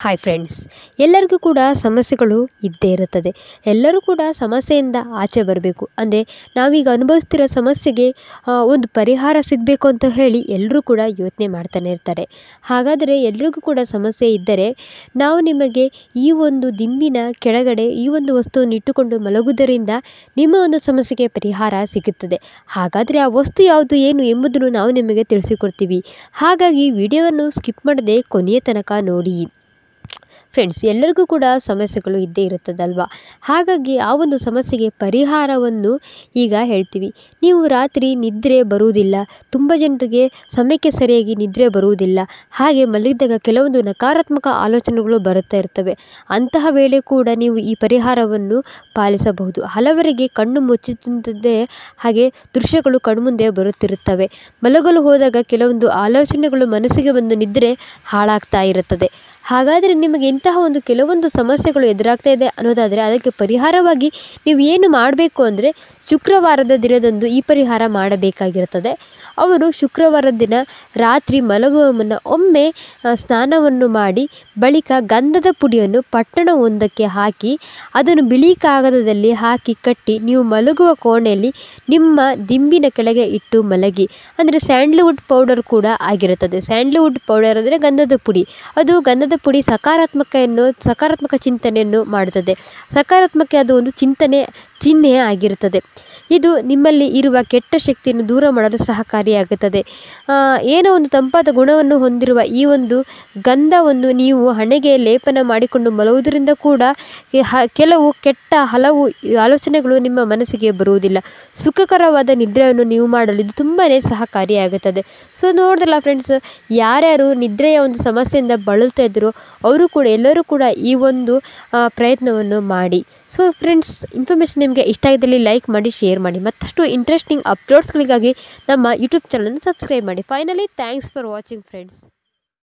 hi friends ಎಲ್ಲರಿಗೂ ಕೂಡ ಸಮಸ್ಯೆಗಳು ಇದ್ದೇ ಇರುತ್ತದೆ ಎಲ್ಲರೂ ಕೂಡ ಸಮಸ್ಯೆಯಿಂದ ಆಚೆ ಬರಬೇಕು ಅಂದರೆ ನಾವೀಗ ಅನುಭವಿಸ್ತಿರೋ ಸಮಸ್ಯೆಗೆ ಆ, ಒಂದು ಪರಿಹಾರ ಸಿಗಬೇಕು ಅಂತ ಹೇಳಿ ಎಲ್ಲರೂ ಕೂಡ ಯೋಚನೆ ಮಾಡ್ತಾನೆ ಇರ್ತಾರೆ ಹಾಗಾದರೆ ಎಲ್ರಿಗೂ ಕೂಡ ಸಮಸ್ಯೆ ಇದ್ದರೆ ನಾವು ನಿಮಗೆ ಈ ಒಂದು ದಿಂಬಿನ ಕೆಳಗಡೆ ಈ ಒಂದು ವಸ್ತುವನ್ನು ಇಟ್ಟುಕೊಂಡು ಮಲಗುವುದರಿಂದ ನಿಮ್ಮ ಒಂದು ಸಮಸ್ಯೆಗೆ ಪರಿಹಾರ ಸಿಗುತ್ತದೆ ಹಾಗಾದರೆ ಆ ವಸ್ತು ಯಾವುದು ಏನು ಎಂಬುದನ್ನು ನಾವು ನಿಮಗೆ ತಿಳಿಸಿಕೊಡ್ತೀವಿ ಹಾಗಾಗಿ ವಿಡಿಯೋವನ್ನು ಸ್ಕಿಪ್ ಮಾಡದೆ ಕೊನೆಯ ತನಕ ನೋಡಿ ಫ್ರೆಂಡ್ಸ್ ಎಲ್ಲರಿಗೂ ಕೂಡ ಸಮಸ್ಯೆಗಳು ಇದ್ದೇ ಇರುತ್ತದಲ್ವಾ ಹಾಗಾಗಿ ಆ ಒಂದು ಸಮಸ್ಯೆಗೆ ಪರಿಹಾರವನ್ನು ಈಗ ಹೇಳ್ತೀವಿ ನೀವು ರಾತ್ರಿ ನಿದ್ರೆ ಬರುವುದಿಲ್ಲ ತುಂಬ ಜನರಿಗೆ ಸಮಯಕ್ಕೆ ಸರಿಯಾಗಿ ನಿದ್ರೆ ಬರುವುದಿಲ್ಲ ಹಾಗೆ ಮಲಗಿದಾಗ ಕೆಲವೊಂದು ನಕಾರಾತ್ಮಕ ಆಲೋಚನೆಗಳು ಬರುತ್ತಾ ಇರ್ತವೆ ಅಂತಹ ವೇಳೆ ಕೂಡ ನೀವು ಈ ಪರಿಹಾರವನ್ನು ಪಾಲಿಸಬಹುದು ಹಲವರಿಗೆ ಕಣ್ಣು ಮುಚ್ಚಿದಂತೆ ಹಾಗೆ ದೃಶ್ಯಗಳು ಕಣ್ಮುಂದೆ ಬರುತ್ತಿರುತ್ತವೆ ಮಲಗಲು ಹೋದಾಗ ಕೆಲವೊಂದು ಆಲೋಚನೆಗಳು ಮನಸ್ಸಿಗೆ ಬಂದು ನಿದ್ರೆ ಹಾಳಾಗ್ತಾ ಇರುತ್ತದೆ ಹಾಗಾದರೆ ನಿಮಗೆ ಇಂತಹ ಒಂದು ಕೆಲವೊಂದು ಸಮಸ್ಯೆಗಳು ಎದುರಾಗ್ತಾ ಇದೆ ಅನ್ನೋದಾದರೆ ಅದಕ್ಕೆ ಪರಿಹಾರವಾಗಿ ನೀವು ಏನು ಮಾಡಬೇಕು ಅಂದರೆ ಶುಕ್ರವಾರದ ದಿನದಂದು ಈ ಪರಿಹಾರ ಮಾಡಬೇಕಾಗಿರುತ್ತದೆ ಅವರು ಶುಕ್ರವಾರದ ದಿನ ರಾತ್ರಿ ಮಲಗುವ ಮುನ್ನ ಒಮ್ಮೆ ಆ, ಸ್ನಾನವನ್ನು ಮಾಡಿ ಬಳಿಕ ಗಂಧದ ಪುಡಿಯನ್ನು ಪಟ್ಟಣವೊಂದಕ್ಕೆ ಹಾಕಿ ಅದನ್ನು ಬಿಳಿ ಕಾಗದದಲ್ಲಿ ಹಾಕಿ ಕಟ್ಟಿ ನೀವು ಮಲಗುವ ಕೋಣೆಯಲ್ಲಿ ನಿಮ್ಮ ದಿಂಬಿನ ಕೆಳಗೆ ಇಟ್ಟು ಮಲಗಿ ಅಂದರೆ ಸ್ಯಾಂಡ್ಲ್ವುಡ್ ಪೌಡರ್ ಕೂಡ ಆಗಿರುತ್ತದೆ ಸ್ಯಾಂಡ್ಲ್ವುಡ್ ಪೌಡರ್ ಅಂದರೆ ಗಂಧದ ಪುಡಿ ಅದು ಗಂಧದ ಪುಡಿ ಸಕಾರಾತ್ಮಕೆಯನ್ನು ಸಕಾರಾತ್ಮಕ ಚಿಂತನೆಯನ್ನು ಮಾಡುತ್ತದೆ ಸಕಾರಾತ್ಮಕ ಅದು ಒಂದು ಚಿಂತನೆ ಚಿಹ್ನೆ ಆಗಿರುತ್ತದೆ ಇದು ನಿಮ್ಮಲ್ಲಿ ಇರುವ ಕೆಟ್ಟ ಶಕ್ತಿಯನ್ನು ದೂರ ಮಾಡಲು ಸಹಕಾರಿಯಾಗುತ್ತದೆ ಆ, ಏನೋ ಒಂದು ತಂಪಾದ ಗುಣವನ್ನು ಹೊಂದಿರುವ ಈ ಒಂದು ಗಂಧವನ್ನು ನೀವು ಹಣೆಗೆ ಲೇಪನ ಮಾಡಿಕೊಂಡು ಮಲಗುವುದರಿಂದ ಕೂಡ ಈ ಹ- ಕೆಲವು ಕೆಟ್ಟ ಹಲವು ಆಲೋಚನೆಗಳು ನಿಮ್ಮ ಮನಸ್ಸಿಗೆ ಬರುವುದಿಲ್ಲ ಸುಖಕರವಾದ ನಿದ್ರೆಯನ್ನು ನೀವು ಮಾಡಲು ಇದು ತುಂಬಾ ಸಹಕಾರಿಯಾಗುತ್ತದೆ ಸೊ ನೋಡಿದ್ರಲ್ಲ ಫ್ರೆಂಡ್ಸ್ ಯಾರ್ಯಾರು ನಿದ್ರೆಯ ಒಂದು ಸಮಸ್ಯೆಯಿಂದ ಬಳಲ್ತಾ ಇದ್ರು ಅವರು ಕೂಡ ಎಲ್ಲರೂ ಕೂಡ ಈ ಒಂದು ಆ, ಪ್ರಯತ್ನವನ್ನು ಮಾಡಿ ಸೊ ಫ್ರೆಂಡ್ಸ್ ಇನ್ಫಾರ್ಮೇಷನ್ ನಿಮಗೆ ಇಷ್ಟ ಆಗಿದ್ದಲ್ಲಿ ಲೈಕ್ ಮಾಡಿ ಶೇರ್ ಮಾಡಿ ಮತ್ತಷ್ಟು ಇಂಟ್ರೆಸ್ಟಿಂಗ್ ಅಪ್ಲೋಡ್ಸ್ಗಳಿಗಾಗಿ ನಮ್ಮ ಯೂಟ್ಯೂಬ್ ಚಾನಲನ್ನು ಸಬ್ಸ್ಕ್ರೈಬ್ ಮಾಡಿ finally thanks for watching friends